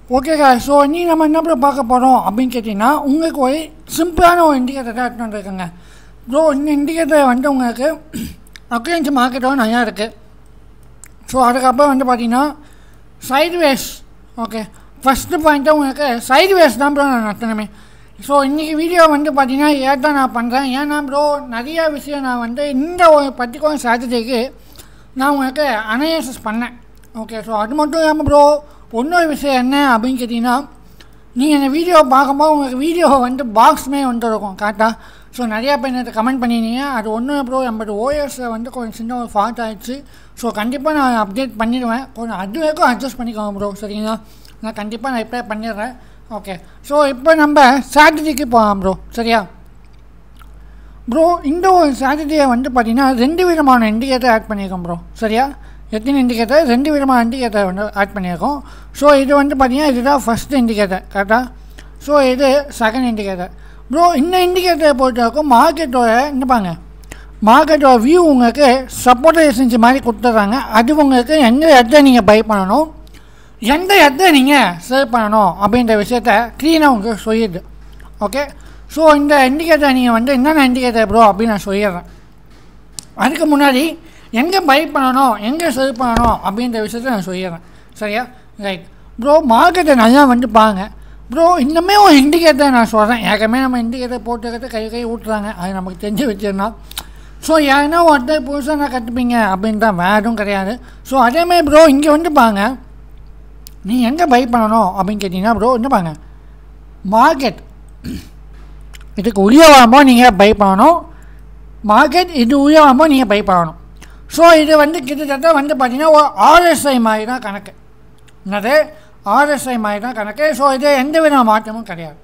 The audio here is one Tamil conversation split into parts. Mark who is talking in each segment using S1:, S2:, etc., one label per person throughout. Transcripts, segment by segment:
S1: ஓகேக்கா ஸோ நீ நம்ம என்ன ப்ரோ பார்க்க போகிறோம் அப்படின்னு கேட்டிங்கன்னா உங்களுக்கு ஒரு சிம்பிளான ஒரு இண்டிகேட்டர் தான் எடுத்துகிட்டு வந்துருக்கேங்க ப்ரோ இந்த இண்டிகேட்டர் வந்து உங்களுக்கு அக்ரியன்ஸ் மார்க்கெட்டும் நிறையா இருக்குது ஸோ அதுக்கப்புறம் வந்து பார்த்தீங்கன்னா சைட்வேஸ் ஓகே ஃபஸ்ட்டு பாயிண்ட்டு உங்களுக்கு சைட்வேஸ் தான் ப்ரோ நான் நடத்தணுமே ஸோ இன்றைக்கி வீடியோ வந்து பார்த்தீங்கன்னா ஏன் தான் நான் பண்ணுறேன் ஏன்னா ப்ரோ நிறைய விஷயம் நான் வந்து இந்த ஒரு பர்டிகுலர் ஸ்ட்ராட்டஜிக்கு நான் உங்களுக்கு அனாலிசிஸ் பண்ணேன் ஓகே ஸோ அது மட்டும் இல்லாமல் ப்ரோ இன்னொரு விஷயம் என்ன அப்படின்னு கேட்டிங்கன்னா நீங்கள் இந்த வீடியோ பார்க்கும்போது உங்களுக்கு வீடியோ வந்து பாக்ஸுமே வந்து இருக்கும் கரெக்டாக ஸோ நிறையா பேர் எனக்கு கமெண்ட் பண்ணியிருந்தீங்க அது ஒன்றும் ப்ரோ நம்மளோட ஓஎஸில் வந்து கொஞ்சம் சின்ன ஒரு ஃபால்ட் ஆகிடுச்சு ஸோ கண்டிப்பாக நான் அப்டேட் பண்ணிடுவேன் கொஞ்சம் அது வரைக்கும் அட்ஜஸ்ட் பண்ணிக்கோங்க ப்ரோ சரிங்களா நான் கண்டிப்பாக நான் ரிப்பேர் பண்ணிடுறேன் ஓகே ஸோ இப்போ நம்ம ஸ்ட்ராட்டஜிக்கு போகலாம் ப்ரோ சரியா ப்ரோ இந்த ஒரு ஸ்ட்ராட்டஜியை வந்து பார்த்தீங்கன்னா ரெண்டு விதமான இண்டிகேட்டர் ஆட் பண்ணியிருக்கோம் ப்ரோ சரியா எத்தனை இண்டிகேட்டர் ரெண்டு விதமான இண்டிகேட்டர் வந்து ஆட் பண்ணியிருக்கோம் ஸோ இது வந்து பார்த்தீங்கன்னா இதுதான் ஃபஸ்ட் இண்டிகேட்டர் கரெக்டாக ஸோ இது செகண்ட் இண்டிகேட்டர் ப்ரோ இந்த இண்டிகேட்டரை பொறுத்த வரைக்கும் மார்க்கெட்டோட என்ன பாங்க மார்க்கெட்டோட வியூ உங்களுக்கு சப்போர்ட் எசன்சி மாதிரி கொடுத்துட்றாங்க அது உங்களுக்கு எந்த இடத்துல நீங்கள் பை பண்ணணும் எந்த இடத்துல நீங்கள் சேவ் பண்ணணும் அப்படின்ற விஷயத்த க்ளீனாக உங்களுக்கு சொல்லிடுது ஓகே ஸோ இந்த இண்டிகேட்டர் நீங்கள் வந்து என்னென்ன இண்டிகேட்டர் ப்ரோ அப்படின்னு நான் சொல்லிடுறேன் அதுக்கு முன்னாடி எங்கே பை பண்ணணும் எங்கே சேவ் பண்ணணும் அப்படின்ற விஷயத்த நான் சொல்லிடுறேன் சரியா ரைட் ப்ரோ மார்க்கெட்டை நல்லா வந்து பாருங்க ப்ரோ இன்னுமே ஒரு இண்டிகேட்டர் நான் சொல்கிறேன் ஏற்கனவே நம்ம இண்டிகேட்டர் போட்டுக்கிட்டு கை கை ஊட்டுறாங்க அது நமக்கு தெரிஞ்சு வச்சிருந்தோம் ஸோ யாருன்னா ஒருத்தர் புதுசாக நான் கற்றுப்பீங்க அப்படின்னு தான் வேறு எதுவும் கிடையாது ஸோ அதேமாதிரி ப்ரோ இங்கே வந்து பாருங்க நீ எங்கே பை பண்ணணும் அப்படின்னு கேட்டிங்கன்னா ப்ரோ என்ன பாருங்க மார்க்கெட் இதுக்கு உள்ளே வரும்போது நீங்கள் பை பண்ணணும் மார்க்கெட் இது உள்ளே வரும்போது நீங்கள் பை பண்ணணும் ஸோ இது வந்து கிட்டத்தட்ட வந்து பார்த்திங்கன்னா ஒரு ஆர்எஸ்ஐ மாதிரி தான் கணக்கு என்னது ஆர்எஸ்ஐ மாதிரி தான் கணக்கு ஸோ இது எந்த வித மாற்றமும் கிடையாது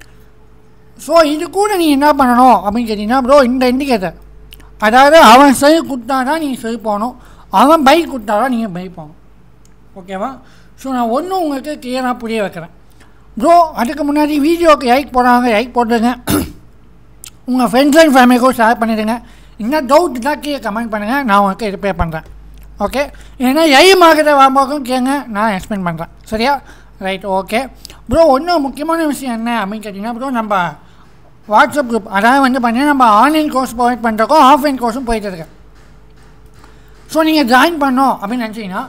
S1: ஸோ இது கூட நீ என்ன பண்ணணும் அப்படின்னு கேட்டிங்கன்னா ப்ரோ இந்த இண்டிகேட்டர் அதாவது அவன் செல் கொடுத்தா தான் நீங்கள் செல் போகணும் அவன் பைக் கொடுத்தா தான் நீங்கள் பைக் போகணும் ஓகேவா ஸோ நான் ஒன்றும் உங்களுக்கு கிளியராக புரிய வைக்கிறேன் ப்ரோ அதுக்கு முன்னாடி வீடியோக்கு லைக் போடுறாங்க லைக் போட்டுருங்க உங்கள் ஃப்ரெண்ட்ஸ் அண்ட் ஃபேமிலிக்கும் ஷேர் பண்ணிவிடுங்க என்ன டவுட் தான் கீழே கமெண்ட் பண்ணுங்கள் நான் உங்களுக்கு ரிப்பேர் பண்ணுறேன் ஓகே ஏன்னா எை மார்க்கெட்டை வாங்கும்போதும் கேளுங்க நான் எக்ஸ்பிளைன் பண்ணுறேன் சரியா ரைட் ஓகே ப்ரோ ஒன்றும் முக்கியமான விஷயம் என்ன அப்படின்னு கேட்டிங்கன்னா ப்ரோ நம்ம வாட்ஸ்அப் குரூப் அதாவது வந்து பார்த்தீங்கன்னா நம்ம ஆன்லைன் கோர்ஸ் ப்ரொவைட் பண்ணுறோம் ஆஃப்லைன் கோர்ஸும் போயிட்டு இருக்கேன் ஸோ நீங்கள் ஜாயின் பண்ணோம் அப்படின்னு நினச்சிங்கன்னா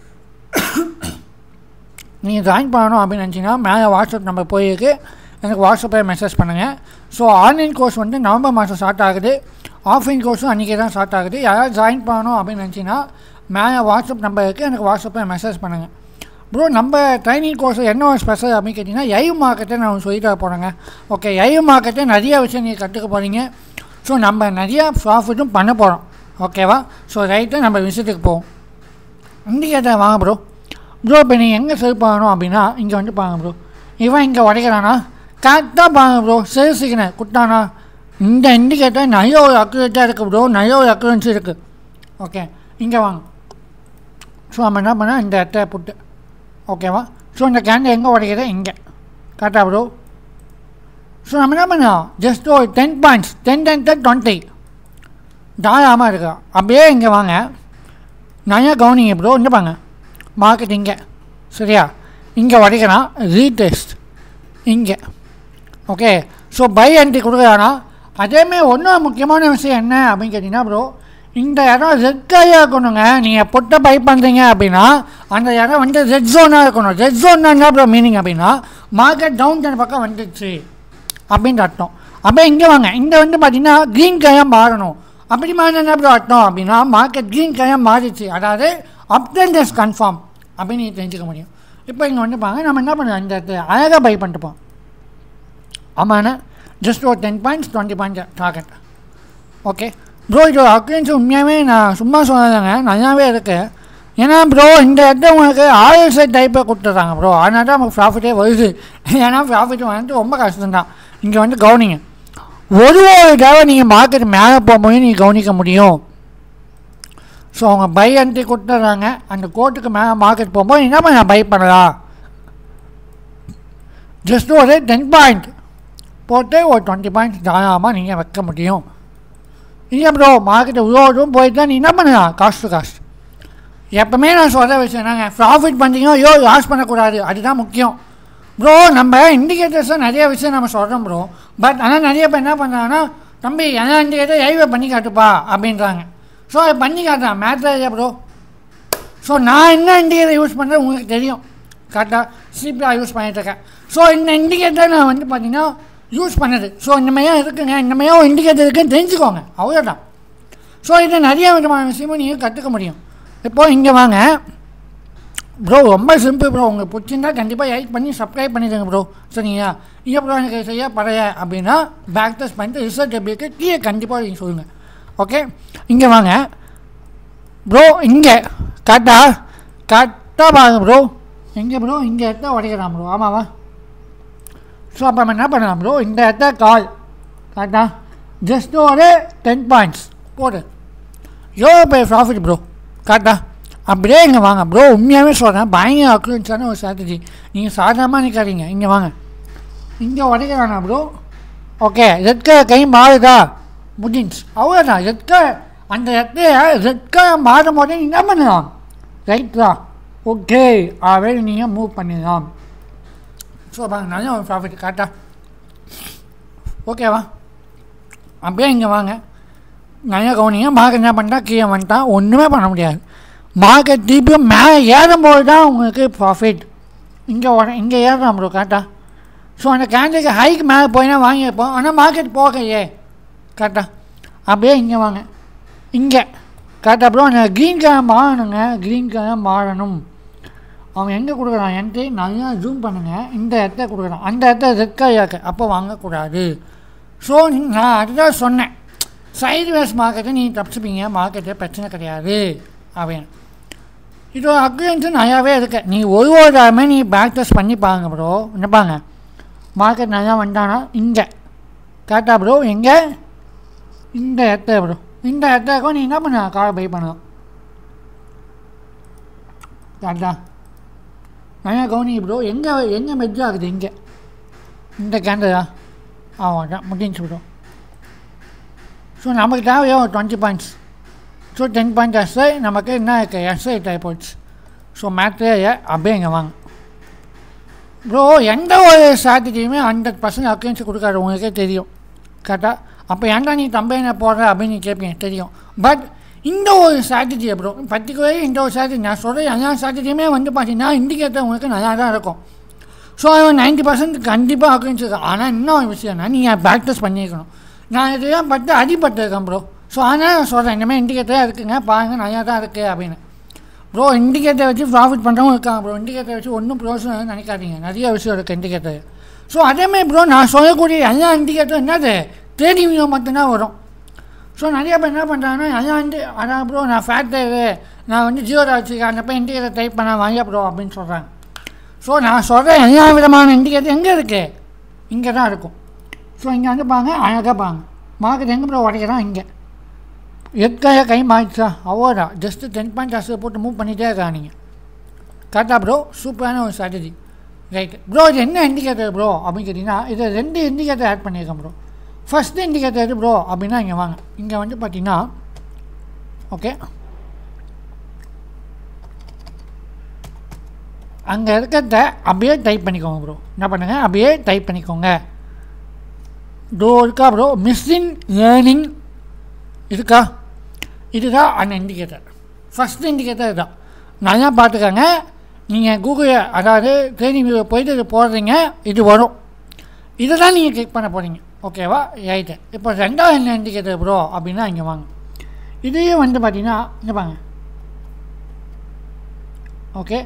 S1: நீங்கள் ஜாயின் பண்ணணும் அப்படின்னு நினச்சிங்கன்னா மேலே வாட்ஸ்அப் நம்பர் போயிருக்கு எனக்கு வாட்ஸ்அப்பில் மெசேஜ் பண்ணுங்கள் ஸோ ஆன்லைன் கோர்ஸ் வந்து நவம்பர் மாதம் ஸ்டார்ட் ஆகுது ஆஃப்லைன் கோர்ஸும் அன்றைக்கி தான் ஸ்டார்ட் ஆகுது யாராவது ஜாயின் பண்ணணும் அப்படின்னு நினச்சிங்கன்னா மேலே வாட்ஸ்அப் நம்பர் இருக்குது எனக்கு வாட்ஸ்அப்பில் மெசேஜ் பண்ணுங்கள் ப்ரோ நம்ம ட்ரைனிங் கோர்ஸ் என்ன ஒரு ஸ்பெஷல் அப்படின்னு கேட்டிங்கன்னா லைவ் மார்க்கெட்டை நான் சொல்லிட்டு போகிறேங்க ஓகே லைவ் மார்க்கெட்டை நிறைய விஷயம் நீங்கள் கற்றுக்க போகிறீங்க ஸோ நம்ம நிறையா ப்ராஃபிட்டும் பண்ண போகிறோம் ஓகேவா ஸோ ரைட்டு நம்ம விஷயத்துக்கு போவோம் இண்டிகேட்டர் வாங்க ப்ரோ ப்ரோ இப்போ நீங்கள் எங்கே செல் பண்ணணும் அப்படின்னா இங்கே வந்து பாருங்க ப்ரோ இவன் இங்கே உடைக்கிறானா கரெக்டாக பாருங்க ப்ரோ சேல் சிக்னல் கொடுத்தானா இந்த இண்டிகேட்டர் நிறைய ஒரு அக்யூரேட்டாக இருக்குது ப்ரோ நிறைய ஒரு அக்யூரன்சி இருக்குது ஓகே இங்கே வாங்க ஸோ நம்ம என்ன பண்ணால் இந்த இடத்த புட்டு ஓகேவா ஸோ இந்த கேண்டில் எங்கே உடைக்கிறது இங்கே கரெக்டாக ப்ரோ ஸோ நம்ம என்ன பண்ணோம் ஜஸ்ட் ஒரு ten points ten ten ten twenty தாராளமாக இருக்கா அப்படியே இங்கே வாங்க நிறையா கவனிங்க ப்ரோ இங்கே பாங்க மார்க்கெட் இங்கே சரியா இங்கே உடைக்கிறான் ரீடெஸ்ட் இங்கே ஓகே ஸோ பை என்ட்ரி கொடுக்குறானா அதேமாரி ஒன்றும் முக்கியமான விஷயம் என்ன அப்படின்னு கேட்டிங்கன்னா ப்ரோ இந்த இடம் ரெட்டாக இருக்கணுங்க நீங்கள் பொட்டை பை பண்ணுறீங்க அப்படின்னா அந்த இடம் வந்து ரெட் ஜோனாக இருக்கணும் ரெட் ஜோன்னா என்ன ப்ரோ மீனிங் அப்படின்னா மார்க்கெட் டவுன் டென் பக்கம் வந்துடுச்சு அப்படின்ற அர்த்தம் அப்படியே இங்கே வாங்க இங்கே வந்து பார்த்தீங்கன்னா க்ரீன் கலர் மாறணும் அப்படி மாறின என்ன ப்ரோ அர்த்தம் அப்படின்னா மார்க்கெட் க்ரீன் கலர் மாறிடுச்சு அதாவது அப் டென்டஸ் கன்ஃபார்ம் அப்படின்னு நீங்கள் தெரிஞ்சுக்க முடியும் இப்போ இங்கே வந்து பாருங்க நம்ம என்ன பண்ணுறோம் இந்த இடத்துல அழகாக பை பண்ணிட்டுப்போம் ஆமாண்ணா ஜஸ்ட் ஒரு ten points twenty point target okay bro இது அக்யூரன்ஸ் உண்மையாகவே நான் சும்மா சொன்னதாங்க நல்லாவே இருக்குது ஏன்னா ப்ரோ இந்த இடத்த உங்களுக்கு ஆர்எஸ்ஐ டைப்பை கொடுத்துட்றாங்க ப்ரோ அதனால தான் நமக்கு ப்ராஃபிட்டே வருது ஏன்னா ப்ராஃபிட் வந்து ரொம்ப கஷ்டம்தான் இங்கே வந்து கவனிங்க ஒரு ஒரு தடவை நீங்கள் மார்க்கெட் மேலே போகும்போது நீங்கள் கவனிக்க முடியும் ஸோ அவங்க பை என்ட்ரி கொடுத்துட்றாங்க அந்த கோட்டுக்கு மேலே மார்க்கெட் போகும்போது என்ன பண்ண பை பண்ணலாம் ஜஸ்ட் ஒரு டென் பாயிண்ட் போட்டு ஒரு டுவெண்ட்டி பாயிண்ட்ஸ் தாராளமாக நீங்கள் வைக்க முடியும் இல்லை ப்ரோ மார்க்கெட்டை உருவாடும் போயிட்டு தான் நீ என்ன பண்ணலாம் காஸ்ட் டு காஸ்ட் எப்பவுமே நான் சொல்கிற விஷயம் என்னங்க ப்ராஃபிட் பண்ணிங்கன்னா ஐயோ லாஸ் பண்ணக்கூடாது அதுதான் முக்கியம் ப்ரோ நம்ம இண்டிகேட்டர்ஸாக நிறைய விஷயம் நம்ம சொல்கிறோம் ப்ரோ பட் ஆனால் நிறைய பேர் என்ன பண்ணுறாங்கன்னா தம்பி எல்லா இண்டிகேட்டர் ஹைவே பண்ணி காட்டுப்பா அப்படின்றாங்க ஸோ அதை பண்ணி காட்டுறான் மேட்ரு ப்ரோ ஸோ நான் என்ன இண்டிகேட்டர் யூஸ் பண்ணுறேன் உங்களுக்கு தெரியும் கரெக்டாக சிபிஆர் யூஸ் பண்ணிட்டுருக்கேன் ஸோ இந்த இண்டிகேட்டர் நான் வந்து பார்த்தீங்கன்னா யூஸ் பண்ணது ஸோ இந்த மாதிரியா இருக்குங்க இந்த மாதிரியா ஒரு இண்டிகேட்டர் இருக்குன்னு தெரிஞ்சுக்கோங்க அவ்வளோதான் ஸோ இதை நிறைய விதமான விஷயமும் நீங்கள் கற்றுக்க முடியும் இப்போது இங்கே வாங்க ப்ரோ ரொம்ப சிம்பிள் ப்ரோ உங்களுக்கு பிடிச்சிருந்தா கண்டிப்பாக லைக் பண்ணி சப்ஸ்கிரைப் பண்ணிடுங்க ப்ரோ சரிங்களா இல்லை ப்ரோ எனக்கு செய்ய பழைய அப்படின்னா பேக் டெஸ்ட் பண்ணிட்டு ரிசல்ட் எப்படி இருக்குது கீழே கண்டிப்பாக நீங்கள் சொல்லுங்கள் ஓகே இங்கே வாங்க ப்ரோ இங்கே கரெக்டா கரெக்டாக பாருங்க ப்ரோ எங்கே ப்ரோ இங்கே இடத்த உடைக்கிறான் ப்ரோ ஆமாவா ஸோ அப்போ நம்ம என்ன பண்ணலாம் ப்ரோ இந்த இடத்த கால் கரெக்டா ஜஸ்ட் ஒரு டென் பாயிண்ட்ஸ் போடு எவ்வளோ பெரிய ப்ராஃபிட் ப்ரோ கரெக்டா அப்படியே இங்கே வாங்க ப்ரோ உண்மையாகவே சொல்கிறேன் பயங்கர அக்ரூன்ஸான ஒரு ஸ்ட்ராட்டஜி நீங்கள் சாதாரணமாக நிற்காதீங்க இங்கே வாங்க இங்கே உடைக்க வேணாம் ப்ரோ ஓகே ரெட்க கை மாறுதா முடிஞ்சு அவ்வளோதான் ரெட்க அந்த இடத்துல ரெட்க மாறும் போதே நீங்கள் என்ன பண்ணலாம் ரைட்டா ஓகே ஆவே நீங்கள் மூவ் பண்ணிடலாம் ஸோ பாருங்க நல்ல ஒரு ப்ராஃபிட் கரெக்டா ஓகேவா அப்படியே இங்கே வாங்க நல்லா கவனிங்க மார்க்கெட் என்ன பண்ணிட்டா கீழே வந்துட்டான் ஒன்றுமே பண்ண முடியாது மார்க்கெட் திருப்பியும் மேலே ஏறும்போது தான் உங்களுக்கு ப்ராஃபிட் இங்கே உட இங்கே ஏறுறான் ப்ரோ கரெக்டாக ஸோ அந்த கேண்டுக்கு ஹைக்கு மேலே போயினா வாங்கியிருப்போம் ஆனால் மார்க்கெட் போகலையே கரெக்டாக அப்படியே இங்கே வாங்க இங்கே கரெக்டாக ப்ரோ அந்த க்ரீன் கலர் மாறணுங்க க்ரீன் கலர் மாறணும் அவன் எங்கே கொடுக்குறான் என்கிட்ட நல்லா ஜூம் பண்ணுங்கள் இந்த இடத்த கொடுக்குறான் அந்த இடத்த ரெட் கலர் இருக்கு அப்போ வாங்கக்கூடாது ஸோ நான் அதுதான் சொன்னேன் சைடு வேஸ் மார்க்கெட்டை நீங்கள் தப்பிச்சுப்பீங்க மார்க்கெட்டே பிரச்சனை கிடையாது அப்படின்னு இது ஒரு அக்ரியன்ஸு நிறையாவே இருக்கு நீ ஒரு ஒரு தடவை நீ பேக் டெஸ்ட் பண்ணி பாருங்க ப்ரோ நினைப்பாங்க மார்க்கெட் நல்லா வந்தானா இங்கே கரெக்டா ப்ரோ எங்கே இந்த இடத்த ப்ரோ இந்த இடத்துக்கும் நீ என்ன பண்ண காரை பை பண்ணலாம் கரெக்டா நல்லா கவனி ப்ரோ எங்கே எங்கே மெஜ் ஆகுது இங்கே இந்த கேண்டலா ஆமாம் தான் முடிஞ்சு ப்ரோ ஸோ நமக்கு தேவையோ twenty points so ten point SI நமக்கு என்ன இருக்குது எஸ்ஐ டைப் போயிடுச்சு ஸோ மேட்ரே அப்படியே இங்கே வாங்க ப்ரோ எந்த ஒரு ஸ்ட்ராட்டஜியுமே ஹண்ட்ரட் பர்சன்ட் அக்கௌண்ட்ஸ் கொடுக்காது உங்களுக்கே தெரியும் கரெக்டாக அப்போ ஏன்டா நீ கம்பெனியை போடுற அப்படின்னு நீ கேட்பீங்க தெரியும் பட் இந்த ஒரு ஸ்ட்ராட்டஜி ப்ரோ பர்டிகுலர் இந்த ஒரு ஸ்ட்ராட்டஜி நான் சொல்கிற எல்லா ஸ்ட்ராட்டஜியுமே வந்து பார்த்தீங்கன்னா இண்டிகேட்டர் உங்களுக்கு நல்லா தான் இருக்கும் ஸோ அவன் நைன்ட்டி பர்சன்ட் கண்டிப்பாக அக்கௌண்ட்ஸ் இருக்கு ஆனால் இன்னும் ஒரு விஷயம்னா நீங்கள் ப்ராக்டிஸ் பண்ணியிருக்கணும் நான் இதெல்லாம் பட்டு அடிபட்டிருக்கேன் ப்ரோ ஸோ ஆனால் நான் சொல்கிறேன் இனிமேல் இண்டிகேட்டராக இருக்குங்க பாருங்கள் நல்லா தான் இருக்குது அப்படின்னு ப்ரோ இண்டிகேட்டர் வச்சு ப்ராஃபிட் பண்ணுறவங்க இருக்காங்க ப்ரோ இண்டிகேட்டர் வச்சு ஒன்றும் ப்ரோசனம் நினைக்காதீங்க நிறைய விஷயம் இருக்குது இண்டிகேட்டர் ஸோ அதேமாதிரி ப்ரோ நான் சொல்லக்கூடிய எல்லா இண்டிகேட்டரும் என்னது ட்ரேடிங் வியூ மட்டும்தான் வரும் ஸோ நிறைய பேர் என்ன பண்ணுறாங்கன்னா எல்லாம் வந்து அதான் ப்ரோ நான் ஃபேக்டரு நான் வந்து ஜியோட வச்சுருக்கேன் அந்த போய் இண்டிகேட்டர் டைப் பண்ண வாங்க ப்ரோ அப்படின்னு சொல்கிறாங்க ஸோ நான் சொல்கிற எல்லா விதமான இண்டிகேட்டர் எங்கே இருக்குது இங்கே தான் இருக்கும் ஸோ இங்கே வந்து பாருங்க அழகாக பாருங்க மார்க்கெட் எங்கே ப்ரோ உடைக்கிறான் இங்கே எட்காய கை மாறிச்சா அவ்வளோதான் ஜஸ்ட்டு டென் பாயிண்ட் அசு போட்டு மூவ் பண்ணிகிட்டே இருக்கா நீங்கள் கரெக்டாக ப்ரோ சூப்பரான ஒரு ஸ்ட்ராட்டஜி ரைட்டு ப்ரோ இது என்ன இண்டிகேட்டர் ப்ரோ அப்படின்னு கேட்டிங்கன்னா இதை ரெண்டு இண்டிகேட்டர் ஆட் பண்ணியிருக்கேன் ப்ரோ ஃபஸ்ட்டு இண்டிகேட்டர் எது ப்ரோ அப்படின்னா இங்கே வாங்க இங்கே வந்து பார்த்தீங்கன்னா ஓகே அங்கே இருக்கிறத அப்படியே டைப் பண்ணிக்கோங்க ப்ரோ என்ன பண்ணுங்கள் அப்படியே டைப் பண்ணிக்கோங்க டோ இருக்கா ப்ரோ மிஸ்ஸிங் லேர்னிங் இருக்கா இதுதான் அந்த இண்டிகேட்டர் ஃபஸ்ட் இண்டிகேட்டர் இதுதான் நல்லா பார்த்துக்கோங்க நீங்கள் கூகுள் அதாவது ட்ரெயினிங் போயிட்டு இது போடுறீங்க இது வரும் இதை தான் நீங்கள் கிளிக் பண்ண போகிறீங்க ஓகேவா ரைட்டு இப்போ ரெண்டாவது என்ன இண்டிகேட்டர் ப்ரோ அப்படின்னா இங்கே வாங்க இதையும் வந்து பார்த்தீங்கன்னா இங்கே வாங்க ஓகே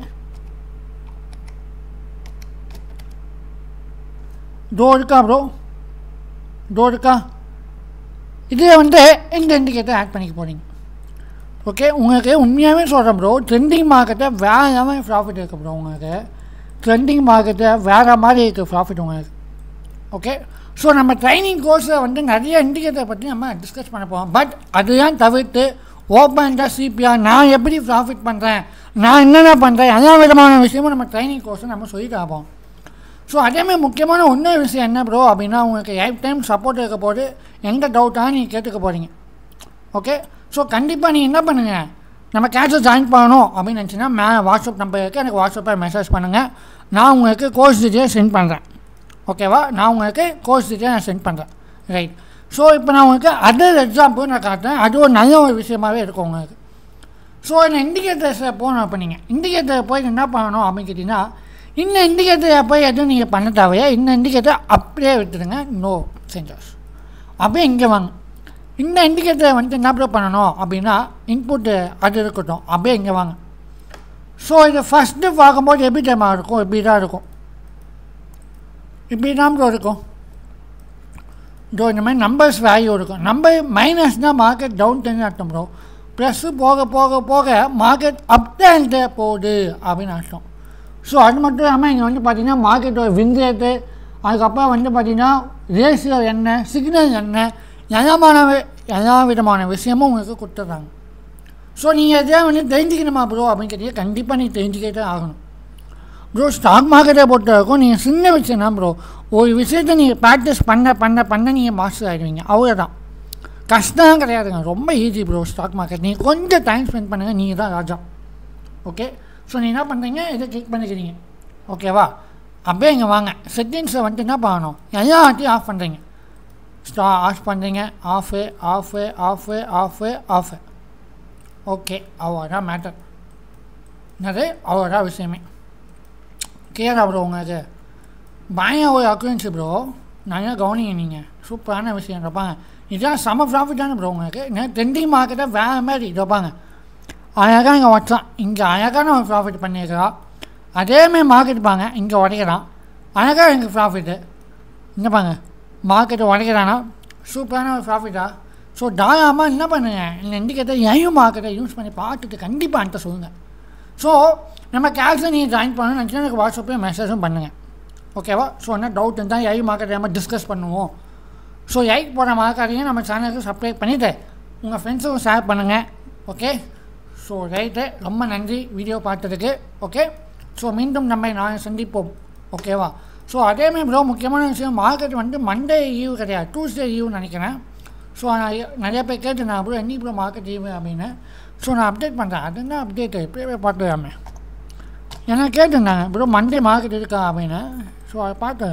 S1: டோ இருக்கா ப்ரோ டோ இருக்கா இதில் வந்து இந்த இண்டிகேட்டர் ஆட் பண்ணிக்க போகிறீங்க ஓகே உங்களுக்கு உண்மையாகவே சொல்கிறேன் ப்ரோ ட்ரெண்டிங் மார்க்கெட்டை வேறு மாதிரி ப்ராஃபிட் இருக்குது ப்ரோ உங்களுக்கு ட்ரெண்டிங் மார்க்கெட்டை வேறு மாதிரி இருக்குது ப்ராஃபிட் உங்களுக்கு ஓகே ஸோ நம்ம ட்ரைனிங் கோர்ஸில் வந்து நிறைய இண்டிகேட்டர் பற்றி நம்ம டிஸ்கஸ் பண்ண போவோம் பட் அதெல்லாம் தவிர்த்து ஓப்பன் சிபிஆர் நான் எப்படி ப்ராஃபிட் பண்ணுறேன் நான் என்னென்ன பண்ணுறேன் எல்லா விதமான விஷயமும் நம்ம ட்ரைனிங் கோர்ஸை நம்ம சொல்லி தரப்போம் ஸோ அதேமாதிரி முக்கியமான இன்னொரு விஷயம் என்ன ப்ரோ அப்படின்னா உங்களுக்கு லைஃப் டைம் சப்போர்ட் இருக்க போது எந்த டவுட்டாக நீங்கள் கேட்டுக்க போகிறீங்க ஓகே ஸோ கண்டிப்பாக நீங்கள் என்ன பண்ணுங்கள் நம்ம கேட்சில் ஜாயின் பண்ணணும் அப்படின்னு நினச்சின்னா மேலே வாட்ஸ்அப் நம்பர் இருக்குது எனக்கு வாட்ஸ்அப்பில் மெசேஜ் பண்ணுங்கள் நான் உங்களுக்கு கோர்ஸ் டீட்டெயில் சென்ட் பண்ணுறேன் ஓகேவா நான் உங்களுக்கு கோர்ஸ் டீட்டெயில் நான் சென்ட் பண்ணுறேன் ரைட் ஸோ இப்போ நான் உங்களுக்கு அதர் எக்ஸாம்பிள் நான் காட்டுறேன் அது ஒரு நல்ல ஒரு விஷயமாகவே இருக்கும் உங்களுக்கு ஸோ இந்த இண்டிகேட்டர்ஸில் போகணும் இப்போ நீங்கள் இண்டிகேட்டர் போய் என்ன பண்ணணும் அப்படின்னு கேட்டிங்கன்னா இந்த இண்டிகேட்டரை போய் எதுவும் நீங்கள் பண்ண தேவையா இந்த இண்டிகேட்டர் அப்படியே விட்டுடுங்க நோ சென்டர்ஸ் அப்படியே இங்கே வாங்க இந்த இண்டிகேட்டரை வந்துட்டு என்ன ப்ரோ பண்ணணும் அப்படின்னா இன்புட்டு அது இருக்கட்டும் அப்படியே இங்கே வாங்க ஸோ இது ஃபஸ்ட்டு பார்க்கும்போது எப்படி டைம் இருக்கும் இப்படி தான் இருக்கும் இப்படி தான் ப்ரோ இருக்கும் இதோ இந்த மாதிரி நம்பர்ஸ் வேல்யூ இருக்கும் நம்பர் மைனஸ்னால் மார்க்கெட் டவுன் டென் அர்த்தம் ப்ரோ ப்ளஸ்ஸு போக போக போக மார்க்கெட் அப் டேன்ட்டு போகுது அப்படின்னு அர்த்தம் ஸோ அது மட்டும் இல்லாமல் இங்கே வந்து பார்த்தீங்கன்னா மார்க்கெட்டோட வின் ரேட்டு அதுக்கப்புறம் வந்து பார்த்தீங்கன்னா ரேஷியோ என்ன சிக்னல் என்ன எல்லாமான வி- எல்லா விதமான விஷயமும் உங்களுக்கு கொடுத்துட்றாங்க ஸோ நீங்கள் எதையா வந்து தெரிஞ்சுக்கணுமா ப்ரோ அப்படின்னு கேட்டீங்க கண்டிப்பாக நீங்கள் தெரிஞ்சுக்கிட்டே ஆகணும் ப்ரோ ஸ்டாக் மார்க்கெட்டை பொறுத்த வரைக்கும் நீங்கள் சின்ன விஷயம் தான் ப்ரோ ஒரு விஷயத்தை நீங்கள் ப்ராக்டிஸ் பண்ண பண்ண பண்ண நீங்கள் மாஸ்டர் ஆகிடுவீங்க அவ்வளோதான் கஷ்டம் கிடையாதுங்க ரொம்ப ஈஸி ப்ரோ ஸ்டாக் மார்க்கெட் நீங்கள் கொஞ்சம் டைம் ஸ்பெண்ட் பண்ணுங்கள் நீங்கள் தான் ராஜா ஓகே ஸோ நீங்கள் என்ன பண்ணுறீங்க இதை கிளிக் பண்ணிக்கிறீங்க ஓகேவா அப்படியே இங்கே வாங்க செட்டிங்ஸை வந்துட்டு என்ன பண்ணணும் எல்லாத்தையும் ஆஃப் பண்ணுறீங்க ஸ்டா ஆஃப் பண்ணுறீங்க off off off off off okay அவ்வளோதான் மேட்டர் என்னது அவ்வளோதான் விஷயமே கிளியரா ப்ரோ உங்களுக்கு பயம் ஒரு அக்குரன்சி ப்ரோ நல்லா கவனிங்க நீங்கள் சூப்பரான விஷயம் இருப்பாங்க இதுதான் செம ப்ராஃபிட்டான ப்ரோ உங்களுக்கு நான் ட்ரெண்டிங் மார்க்கெட்டை வேறு மாதிரி இருப்பாங்க அழகாக இங்கே வச்சான் இங்கே அழகான ஒரு ப்ராஃபிட் பண்ணியிருக்கிறான் அதேமாதிரி மார்க்கெட் பாங்க இங்கே உடைக்கிறான் அழகாக எனக்கு ப்ராஃபிட்டு இங்கே பாங்க மார்க்கெட்டை உடைக்கிறானா சூப்பரான ஒரு ப்ராஃபிட்டா ஸோ தாராளமாக என்ன பண்ணுங்க இந்த இண்டிகேட்டர் எயும் மார்க்கெட்டை யூஸ் பண்ணி பார்த்துட்டு கண்டிப்பாக என்கிட்ட சொல்லுங்கள் ஸோ நம்ம கேஷில் நீங்கள் ஜாயின் பண்ணணும்னு நினச்சினா எனக்கு வாட்ஸ்அப்பில் மெசேஜும் பண்ணுங்கள் ஓகேவா ஸோ என்ன டவுட் இருந்தால் ஐ மார்க்கெட் நம்ம டிஸ்கஸ் பண்ணுவோம் ஸோ ஐக்கு போகிற மார்க்கெட்டையும் நம்ம சேனலுக்கு சப்ஸ்கிரைப் பண்ணிவிட்டு உங்கள் ஃப்ரெண்ட்ஸுக்கும் ஷேர் பண்ணுங்கள் ஓகே ஸோ ரைட்டு ரொம்ப நன்றி வீடியோ பார்த்ததுக்கு ஓகே ஸோ மீண்டும் நம்ம நான் சந்திப்போம் ஓகேவா ஸோ அதேமாதிரி ப்ரோ முக்கியமான விஷயம் மார்க்கெட் வந்து மண்டே ஈவ் கிடையாது டியூஸ்டே ஈவ்னு நினைக்கிறேன் ஸோ நான் நிறைய பேர் கேட்டு நான் ப்ரோ என்னைக்கு ப்ரோ மார்க்கெட் ஈவ் அப்படின்னு ஸோ நான் அப்டேட் பண்ணுறேன் அது என்ன அப்டேட்டு இப்போயே பார்த்துக்காமே ஏன்னா கேட்டிருந்தாங்க ப்ரோ மண்டே மார்க்கெட் இருக்கா அப்படின்னு ஸோ அதை பார்த்தேன்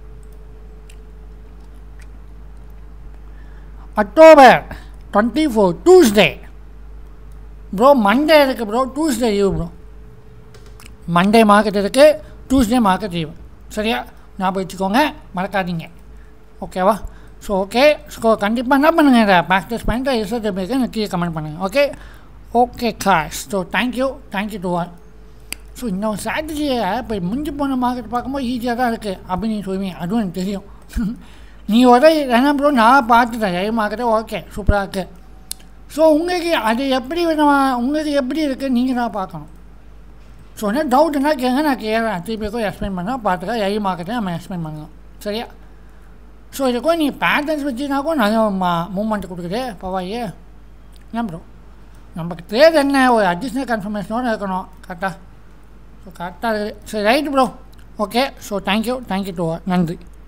S1: October twenty four Tuesday bro Monday இருக்குது bro Tuesday leave bro Monday market இருக்குது டியூஸ்டே மார்க்கெட் லீவ் சரியா ஞாபகம் வச்சுக்கோங்க மறக்காதீங்க ஓகேவா ஸோ ஓகே ஸோ கண்டிப்பாக என்ன பண்ணுங்கள் இதை ப்ராக்டிஸ் பண்ணிட்டு ரிசல்ட் எப்படி இருக்கு எனக்கு கீழே கமெண்ட் பண்ணுங்கள் ஓகே ஓகே காஷ் so thank you thank you to all so இன்னொரு ஸ்ட்ராட்டஜியை இப்போ முடிஞ்சு போன மார்க்கெட் பார்க்கும்போது ஈஸியாக தான் இருக்குது அப்படின்னு நீ சொல்லுவீங்க அதுவும் எனக்கு தெரியும் நீ ஒரு என்ன ப்ரோ நான் பார்த்துட்டேன் ஏ மார்க்கெட்டே ஓகே சூப்பராக இருக்குது ஸோ உங்களுக்கு அது எப்படி வேணும் உங்களுக்கு எப்படி இருக்குது நீங்கள் தான் பார்க்கணும் ஸோ என்ன டவுட்னா கேங்க நான் கேட்குறேன் திருப்பி எக்ஸ்பிளைன் பண்ணால் பார்த்துக்க ஐ மார்க்கெட்டை நம்ம எக்ஸ்பிளைன் பண்ணலாம் சரியா ஸோ இதுக்கும் நீ பேட்டர்ன்ஸ் வச்சுனாக்கும் நல்ல மா மூமெண்ட் கொடுக்குது பவாயே என்ன ப்ரோ நமக்கு ட்ரேட் என்ன ஒரு அடிஷ்னல் கன்ஃபர்மேஷனோடு இருக்கணும் கரெக்டாக ஸோ கரெக்டாக இருக்குது சரி right bro okay so thank you thank you to நன்றி